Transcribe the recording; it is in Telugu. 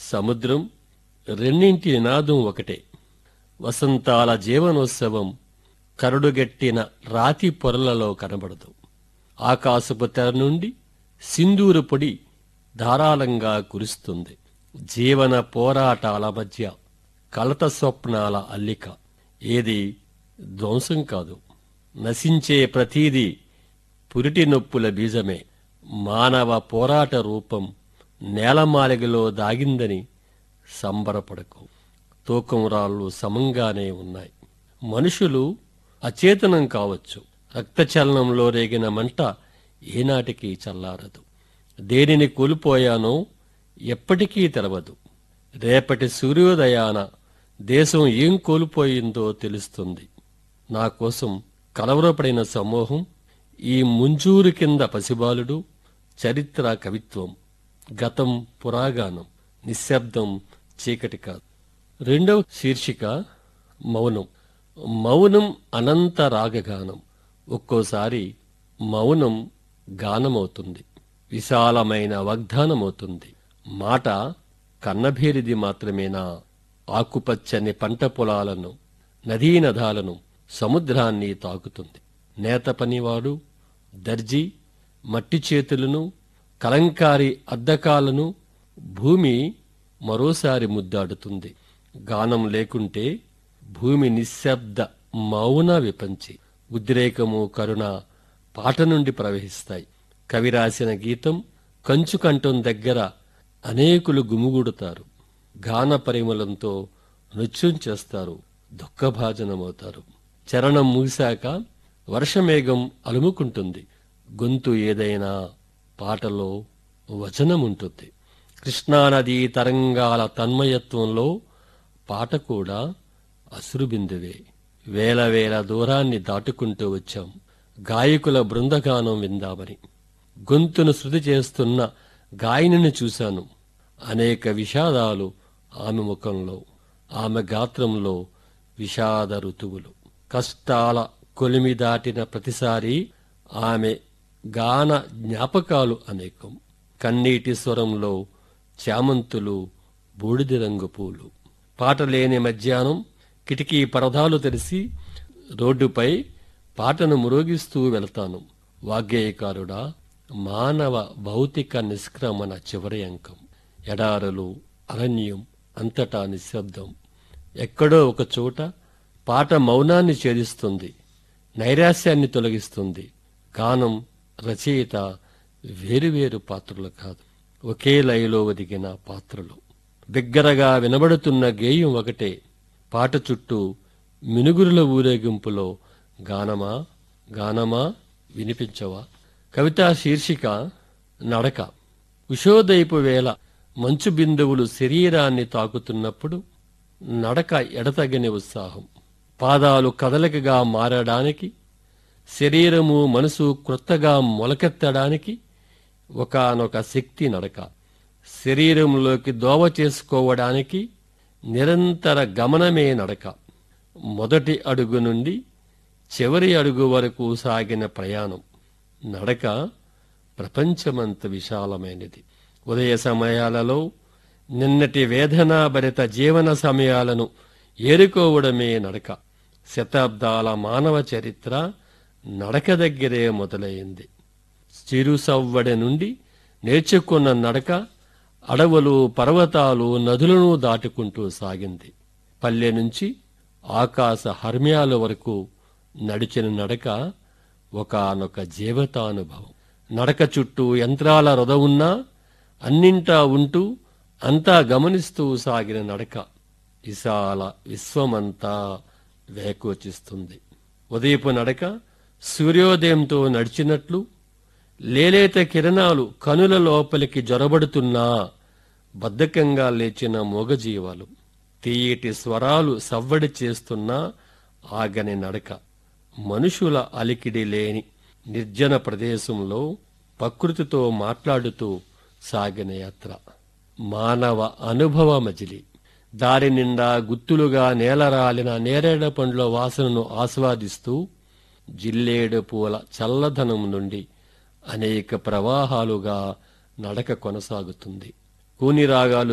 సముద్రం రెండింటి నినాదం ఒకటే వసంతాల జీవనోత్సవం కరడుగట్టిన రాతి పొరలలో కనబడదు ఆకాశపు తెర నుండి సింధూరు పొడి ధారాళంగా కురుస్తుంది జీవన పోరాటాల మధ్య కలత స్వప్నాల అల్లిక ఏది ధ్వంసం కాదు నశించే ప్రతీది పురిటి నొప్పుల బీజమే మానవ పోరాట రూపం నేలమాలిగలో దాగిందని సంబరపడకు తూకం రాళ్ళు సమంగానే ఉన్నాయి మనుషులు అచేతనం కావచ్చు రక్తచలనంలో రేగిన మంట ఏనాటికి చల్లారదు దేనిని కోల్పోయానో ఎప్పటికీ తెలవదు రేపటి సూర్యోదయాన దేశం ఏం కోల్పోయిందో తెలుస్తుంది నా కోసం కలవరపడిన సమూహం ఈ ముంజూరు కింద పసిబాలుడు చరిత్ర కవిత్వం గతం పురాగానం నిశ్శబ్దం చీకటి కాదు రెండవ శీర్షిక మౌనం మౌనం అనంత రాగగానం ఒక్కోసారి మౌనం గానమవుతుంది విశాలమైన వాగ్దానమవుతుంది మాట కన్నభేరిది మాత్రమేనా ఆకుపచ్చని పంట పొలాలను నదీనదాలను సముద్రాన్ని తాకుతుంది నేత పనివాడు దర్జీ మట్టి చేతులను కలంకారి అద్దకాలను భూమి మరోసారి ముద్దాడుతుంది గానం లేకుంటే భూమి నిశ్శబ్ద మౌన విపంచి ఉద్రేకము కరుణ పాట నుండి ప్రవహిస్తాయి కవి రాసిన గీతం కంచుకంఠం దగ్గర అనేకులు గుమిగూడుతారు గాన పరిమళంతో నృత్యం చేస్తారు దుఃఖభాజనమవుతారు చరణం ముగిశాక వర్షమేఘం అలుముకుంటుంది గొంతు ఏదైనా పాటలో వచనముంటుంది కృష్ణానదీ తరంగాల తన్మయత్వంలో పాట కూడా అసురుబిందువే వేల వేల దూరాన్ని దాటుకుంటూ వచ్చాం గాయకుల బృందగానం విందామని గొంతును శృతి చేస్తున్న గాయనిని చూశాను అనేక విషాదాలు ఆమె ముఖంలో ఆమె గాత్రంలో విషాద ఋతువులు కష్టాల కొలిమి దాటిన ప్రతిసారి ఆమె గాన జ్ఞాపకాలు అనేకం కన్నీటి స్వరంలో చామంతులు బూడిద రంగు పూలు పాట లేని మధ్యాహ్నం కిటికీ పరదాలు తెరిచి రోడ్డుపై పాటను మురోగిస్తూ వెళతాను వాగ్గేయకారుడా మానవ భౌతిక నిష్క్రమణ చివరి అంకం ఎడారులు అరణ్యం అంతటా నిశ్శబ్దం ఎక్కడో ఒక చోట పాట మౌనాన్ని ఛేదిస్తుంది నైరాశ్యాన్ని తొలగిస్తుంది గానం రచయిత వేరువేరు పాత్రలు కాదు ఒకే లయలో ఒదిగిన పాత్రలు బిగ్గరగా వినబడుతున్న గేయం ఒకటే పాట చుట్టూ మినుగురుల ఊరేగింపులో గానమా గానమా వినిపించవా కవితా శీర్షిక నడక ఉషోదయపు వేళ మంచు బిందువులు శరీరాన్ని తాకుతున్నప్పుడు నడక ఎడతగని ఉత్సాహం పాదాలు కదలికగా మారడానికి శరీరము మనసు క్రొత్తగా మొలకెత్తడానికి ఒకానొక శక్తి నడక శరీరంలోకి దోవ చేసుకోవడానికి నిరంతర గమనమే నడక మొదటి అడుగు నుండి చివరి అడుగు వరకు సాగిన ప్రయాణం నడక ప్రపంచమంత విశాలమైనది ఉదయ సమయాలలో నిన్నటి వేదనాభరిత జీవన సమయాలను ఏరుకోవడమే నడక శతాబ్దాల మానవ చరిత్ర నడక దగ్గరే మొదలైంది చిరుసవ్వడి నుండి నేర్చుకున్న నడక అడవులు పర్వతాలు నదులను దాటుకుంటూ సాగింది పల్లె నుంచి ఆకాశ హర్మ్యాల వరకు నడిచిన నడక ఒకానొక జీవతానుభవం నడక చుట్టూ యంత్రాల రొదవున్నా అన్నింటా ఉంటూ అంతా గమనిస్తూ సాగిన నడక విశాల విశ్వమంతా వేకోచిస్తుంది ఉదయపు నడక సూర్యోదయంతో నడిచినట్లు లేలేత కిరణాలు కనుల లోపలికి జొరబడుతున్నా బద్ధకంగా లేచిన మూగజీవాలు తీయటి స్వరాలు సవ్వడి చేస్తున్నా ఆగని నడక మనుషుల అలికిడి లేని నిర్జన ప్రదేశంలో ప్రకృతితో మాట్లాడుతూ సాగిన యాత్ర మానవ అనుభవ మజిలి దారి నిండా గుత్తులుగా నేలరాలిన నేరేడ పండ్ల వాసనను ఆస్వాదిస్తూ జిల్లేడు పూల చల్లదనం నుండి అనేక ప్రవాహాలుగా నడక కొనసాగుతుంది కూని రాగాలు